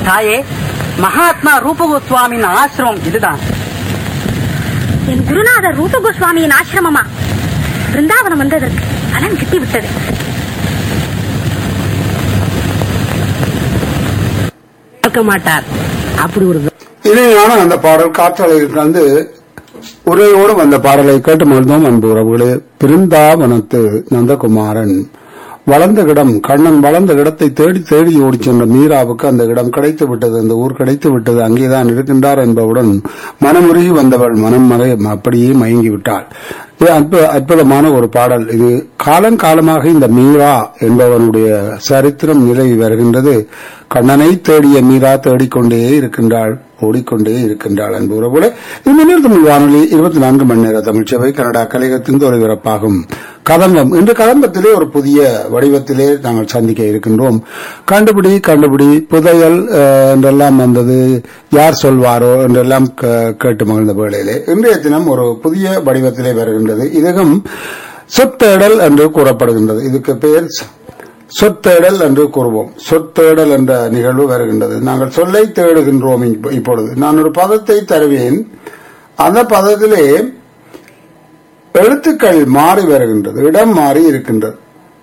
தாயே மகாத்மா ரூபகோஸ்வாமியின் ஆசிரமம் இதுதான் என் குருநாதர் ரூப கோஸ்வாமியின் ஆசிரமமா பிருந்தாவனம் வந்ததற்கு பலன் கிட்டிவிட்டது பார்க்க மாட்டார் அப்படி ஒரு இனிமையான அந்த பாடல் காற்றலையில் கலந்து உரையோடு வந்த பாடலை கேட்டு மகிழ்ந்தோம் அன்பு உறவுகளே பிருந்தாவனத்து நந்தகுமாரன் வளர்ந்த இடம் கண்ணன் வளர்ந்த இடத்தை தேடி தேடி ஓடிச் சென்ற மீராவுக்கு அந்த இடம் கிடைத்து விட்டது அந்த ஊர் கிடைத்து விட்டது அங்கேதான் இருக்கின்றார் என்பவுடன் மனமுருகி வந்தவள் மனம் மறை அப்படியே மயங்கி விட்டாள் இது அற்புத அற்புதமான ஒரு பாடல் இது காலங்காலமாக இந்த மீரா என்பவனுடைய சரித்திரம் நிலவி வருகின்றது கண்ணனை தேடிய மீரா தேடிக்கொண்டே இருக்கின்றாள் ஓடிக்கொண்டே இருக்கின்றாள் அன்பு உறவுகளே இந்த நேர் தமிழ் வானொலி இருபத்தி நான்கு மணி நேர தமிழ்ச்சபை கனடா கலையகத்தின் ஒலிபரப்பாகும் கதம்பம் இன்று கதம்பத்திலே ஒரு புதிய வடிவத்திலே நாங்கள் சந்திக்க இருக்கின்றோம் கண்டுபிடி கண்டுபிடி புதையல் அஹ், என்றெல்லாம் வந்தது யார் சொல்வாரோ என்றெல்லாம் கே- கேட்டு மகிழ்ந்த வேளையிலே இன்றைய தினம் ஒரு புதிய வடிவத்திலே வருகின்றது இதுவும் சொத்தேடல் என்று கூறப்படுகின்றது இதுக்கு பெயர் சொ- சொத்தேடல் என்று கூறுவோம் சொத்தேடல் என்ற நிகழ்வு வருகின்றது நாங்கள் சொல்லை தேடுகின்றோம் இப்ப- இப்பொழுது நான் ஒரு பதத்தை தருவேன் அந்த பதத்திலே எழுத்துக்கள் மாறி வருகின்றது இடம் மாறி இருக்கின்றது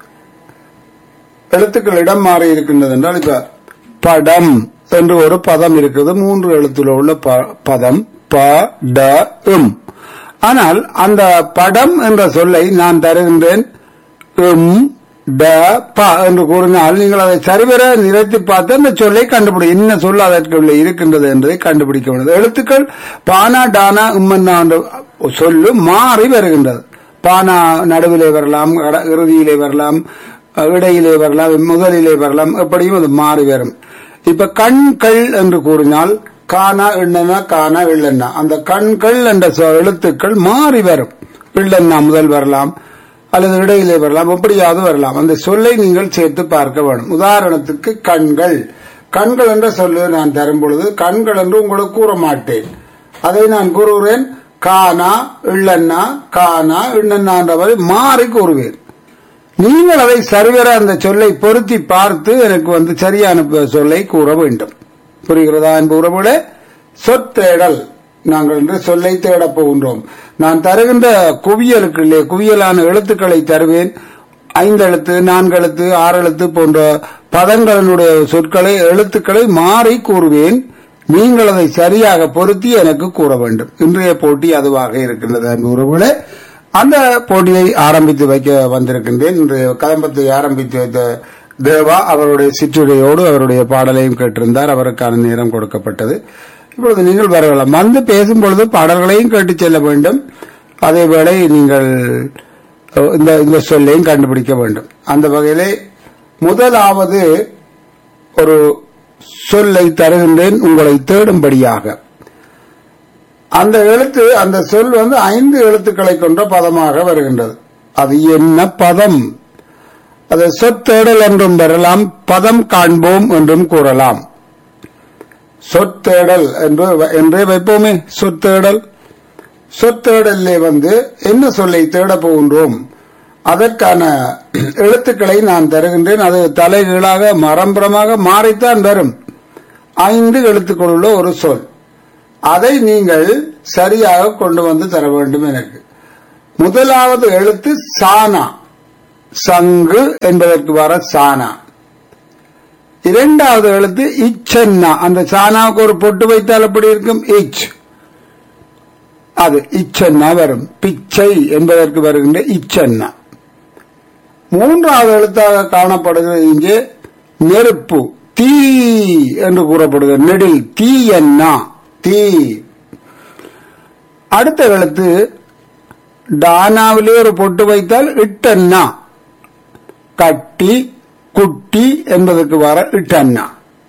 எழுத்துக்கள் இடம் மாறி இருக்கின்றது என்றால் இப்ப படம் என்று ஒரு பதம் இருக்கிறது மூன்று எழுத்துல உள்ள ப- பதம் ப ட இம் ஆனால் அந்த படம் என்ற சொல்லை நான் தருகின்றேன் இம் ட ப என்று கூறினால் நீங்கள் அதை சரிவர நிறுத்தி பார்த்து அந்த சொல்லை கண்டுபிடி என்ன சொல் அதற்கு உள்ள இருக்கின்றது என்பதை கண்டுபிடிக்க வேண்டும் எழுத்துக்கள் பானா டானா உம்மன்னா என்ற சொல்லு மாறி வருகின்றது பானா நடுவிலே வரலாம் கட- இறுதியிலே வரலாம் அஹ், இடையிலே வரலாம் முதலிலே வரலாம் எப்படியும் அது மாறி வரும் இப்ப கண்கள் என்று கூறினால் காணா எண்ணனா காணா இல்லன்னா அந்த கண்கள் என்ற சொ- எழுத்துக்கள் மாறி வரும் இல்லன்னா முதல் வரலாம் அல்லது இடையிலே வரலாம் எப்படியாவது வரலாம் அந்த சொல்லை நீங்கள் சேர்த்து பார்க்க வேண்டும் உதாரணத்துக்கு கண்கள் கண்கள் என்ற சொல்லு நான் தரும் பொழுது கண்கள் என்று உங்களுக்கு கூற மாட்டேன் அதை நான் கூறுகிறேன் கானா இல்லன்னா கானா இல்லன்னா என்றவரை மாறி கூறுவேன் நீங்கள் அதை சரிவர அந்த சொல்லை பொருத்தி பார்த்து எனக்கு வந்து சரியான ப- சொல்லை கூற வேண்டும் புரிகிறதா என்பது உறவுகளே சொத்தேடல் நாங்கள் இன்று சொல்லை தேடப் போகின்றோம் நான் தருகின்ற குவியலுக்கு இல்லையே குவியலான எழுத்துக்களை தருவேன் ஐந்து எழுத்து நான்கு எழுத்து ஆறு எழுத்து போன்ற பதங்களினுடைய சொற்களை எழுத்துக்களை மாறி கூறுவேன் நீங்கள் அதை சரியாக பொருத்தி எனக்கு கூற வேண்டும் இன்றைய போட்டி அதுவாக இருக்கின்றது அன்பு உறவுகளே அந்த போட்டியை ஆரம்பித்து வைக்க வந்திருக்கின்றேன் இன்றைய கதம்பத்தை ஆரம்பித்து வைத்த தேவா அவருடைய சிற்றுரையோடு அவருடைய பாடலையும் கேட்டிருந்தார் அவருக்கான நேரம் கொடுக்கப்பட்டது இப்பொழுது நீங்கள் வரலாம் வந்து பேசும் பொழுது பாடல்களையும் கேட்டு செல்ல வேண்டும் அதேவேளை நீங்கள் அஹ், இந்த இந்த சொல்லையும் கண்டுபிடிக்க வேண்டும் அந்த வகையிலே முதலாவது ஒரு சொல்லை தருகின்றேன் உங்களை தேடும்படியாக அந்த எழுத்து அந்த சொல் வந்து ஐந்து எழுத்துக்களை கொண்ட பதமாக வருகின்றது அது என்ன பதம் அது சொத்தேடல் என்றும் பெறலாம் பதம் காண்போம் என்றும் கூறலாம் சொத்தேடல் என்று என்றே வைப்போமே சொத்தேடல் சொத்தேடலிலே வந்து என்ன சொல்லை தேடப் போகின்றோம் அதற்கான எழுத்துக்களை நான் தருகின்றேன் அது தலைகீழாக மரம்புறமாக மாறித்தான் வரும் ஐந்து எழுத்துக்களுள்ள ஒரு சொல் அதை நீங்கள் சரியாக கொண்டு வந்து தர வேண்டும் எனக்கு முதலாவது எழுத்து சானா சங்கு என்பதற்கு வர சானா இரண்டாவது எழுத்து இச்சன்னா அந்த சானாவுக்கு ஒரு பொட்டு வைத்தால் எப்படி இருக்கும் இச் அது இச்சன்னா வரும் பிச்சை என்பதற்கு வருகின்ற இச்சன்னா மூன்றாவது எழுத்தாக காணப்படுகிறது இங்கே நெருப்பு தீ என்று கூறப்படுகிறது நெடில் தீ என்ன தீ அடுத்த எழுத்து டானாவிலே ஒரு பொட்டு வைத்தால் இட்டன்னா கட்டி குட்டி என்பதற்கு வர இட்டன்னா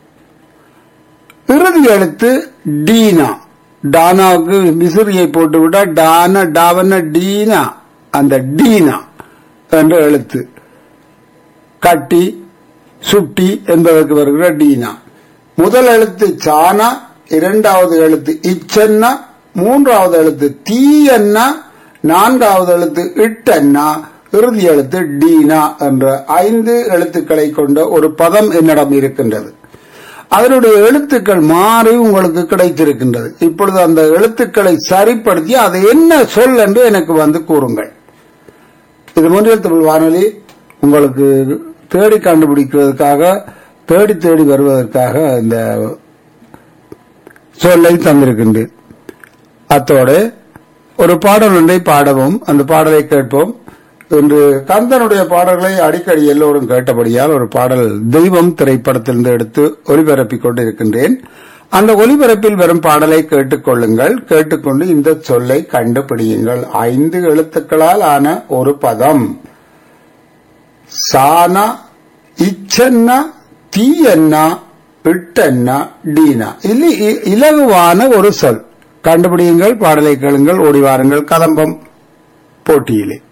இறுதி எழுத்து டீனா டானாவுக்கு விசிறியை போட்டு விட்டா டான டாவன டீனா அந்த டீனா என்ற எழுத்து கட்டி சுட்டி என்பதற்கு வருகிற டீனா முதல் எழுத்து சானா இரண்டாவது எழுத்து இச்சன்னா மூன்றாவது எழுத்து தீயன்னா நான்காவது எழுத்து இட்டன்னா இறுதி எழுத்து டீனா என்ற ஐந்து எழுத்துக்களை கொண்ட ஒரு பதம் என்னிடம் இருக்கின்றது அதனுடைய எழுத்துக்கள் மாறி உங்களுக்கு கிடைத்திருக்கின்றது இப்பொழுது அந்த எழுத்துக்களை சரிப்படுத்தி அது என்ன சொல் என்று எனக்கு வந்து கூறுங்கள் இது மூன்றில் தமிழ் வானொலி உங்களுக்கு தேடி கண்டுபிடிக்கிறதுக்காக தேடி தேடி வருவதற்காக இந்த சொல்லை தந்திருக்கின்றேன் அத்தோடு ஒரு பாடல் ஒன்றை பாடவும் அந்த பாடலை கேட்போம் இன்று கந்தனுடைய பாடல்களை அடிக்கடி எல்லோரும் கேட்டபடியால் ஒரு பாடல் தெய்வம் திரைப்படத்திலிருந்து எடுத்து ஒலிபரப்பிக் கொண்டிருக்கின்றேன் அந்த ஒலிபரப்பில் வரும் பாடலை கேட்டுக்கொள்ளுங்கள் கேட்டுக்கொண்டு இந்த சொல்லை கண்டுபிடியுங்கள் ஐந்து எழுத்துக்களால் ஆன ஒரு பதம் சானா இச்சன்னா தீயன்னா இட்டன்னா டீனா இல்லை இ- இலகுவான ஒரு சொல் கண்டுபிடியுங்கள் பாடலை கேளுங்கள் ஓடி வாருங்கள் கதம்பம் போட்டியிலே